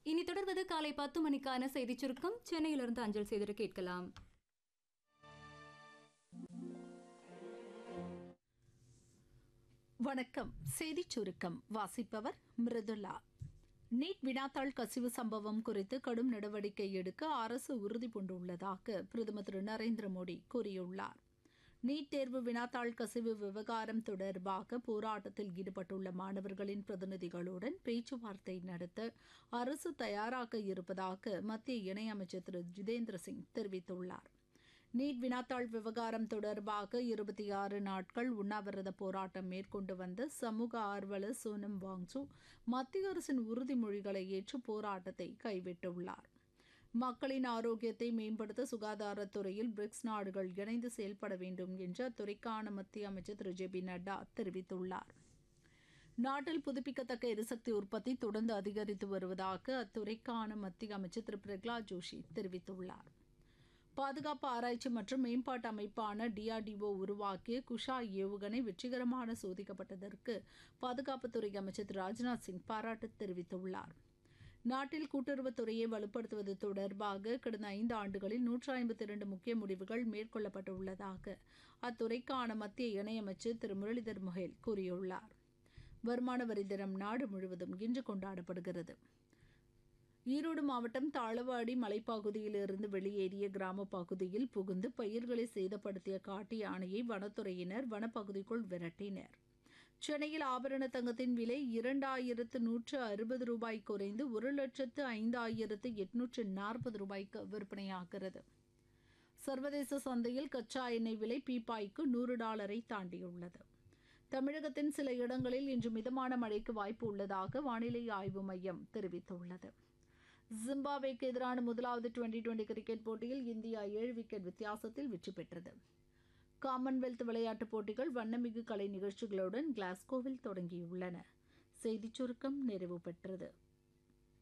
இனி தொடர்வது காலை பத்து மணிக்கான செய்திச் சுருக்கம் சென்னையிலிருந்து அஞ்சல் செய்திட கேட்கலாம் வணக்கம் செய்திச் சுருக்கம் வாசிப்பவர் மிருதுலா நீட் வினாத்தாள் கசிவு சம்பவம் குறித்து கடும் நடவடிக்கை எடுக்க அரசு உறுதி பூண்டுள்ளதாக பிரதமர் திரு நரேந்திர மோடி கூறியுள்ளார் நீட் தேர்வு வினாத்தாள் கசிவு விவகாரம் தொடர்பாக போராட்டத்தில் ஈடுபட்டுள்ள மாணவர்களின் பிரதிநிதிகளுடன் பேச்சுவார்த்தை நடத்த அரசு தயாராக இருப்பதாக மத்திய இணையமைச்சர் திரு ஜிதேந்திர சிங் தெரிவித்துள்ளார் நீட் வினாத்தாள் விவகாரம் தொடர்பாக இருபத்தி ஆறு நாட்கள் உண்ணாவிரத போராட்டம் மேற்கொண்டு வந்த சமூக ஆர்வலர் சோனம் வாங்சு மத்திய அரசின் உறுதிமொழிகளை ஏற்று போராட்டத்தை கைவிட்டுள்ளார் மக்களின் ஆரோக்கியத்தை மேம்படுத்த சுகாதாரத்துறையில் பிரிக்ஸ் நாடுகள் இணைந்து செயல்பட வேண்டும் என்று அத்துறைக்கான மத்திய அமைச்சர் திரு ஜே பி நட்டா தெரிவித்துள்ளார் நாட்டில் புதுப்பிக்கத்தக்க எரிசக்தி உற்பத்தி தொடர்ந்து அதிகரித்து வருவதாக அத்துறைக்கான மத்திய அமைச்சர் திரு பிரகலாத் ஜோஷி தெரிவித்துள்ளார் பாதுகாப்பு ஆராய்ச்சி மற்றும் மேம்பாட்டு அமைப்பான டிஆர்டிஓ உருவாக்கிய குஷா ஏவுகணை வெற்றிகரமான சோதிக்கப்பட்டதற்கு பாதுகாப்புத்துறை அமைச்சர் திரு ராஜ்நாத் சிங் பாராட்டு தெரிவித்துள்ளார் நாட்டில் கூட்டுறவுத்துறையை வலுப்படுத்துவது தொடர்பாக கடந்த ஐந்து ஆண்டுகளில் நூற்று ஐம்பத்தி இரண்டு முக்கிய முடிவுகள் மேற்கொள்ளப்பட்டுள்ளதாக அத்துறைக்கான மத்திய இணையமைச்சர் திரு முரளிதர் மொஹேல் கூறியுள்ளார் வருமான வரி தினம் நாடு முழுவதும் இன்று கொண்டாடப்படுகிறது ஈரோடு மாவட்டம் தாளவாடி மலைப்பகுதியிலிருந்து வெளியேறிய கிராம பகுதியில் புகுந்து பயிர்களை சேதப்படுத்திய காட்டு யானையை வனத்துறையினர் வனப்பகுதிக்குள் விரட்டினர் சென்னையில் ஆபரண தங்கத்தின் விலை இரண்டாயிரத்து நூற்று அறுபது ரூபாய் குறைந்து ஒரு லட்சத்து ஐந்தாயிரத்து எட்நூற்று நாற்பது ரூபாய்க்கு விற்பனையாகிறது சர்வதேச சந்தையில் கச்சா எண்ணெய் விலை பீப்பாய்க்கு நூறு டாலரை தாண்டியுள்ளது தமிழகத்தின் சில இடங்களில் இன்று மிதமான மழைக்கு வாய்ப்பு உள்ளதாக வானிலை ஆய்வு மையம் தெரிவித்துள்ளது ஜிம்பாப்வேக்கு எதிரான முதலாவது டுவெண்டி டுவெண்டி கிரிக்கெட் போட்டியில் இந்தியா ஏழு விக்கெட் வித்தியாசத்தில் வெற்றி பெற்றது காமன்வெல்த் விளையாட்டுப் போட்டிகள் வண்ணமிகு கலை நிகழ்ச்சிகளுடன் கிளாஸ்கோவில் தொடங்கியுள்ளன செய்திச் சுருக்கம் நிறைவு பெற்றது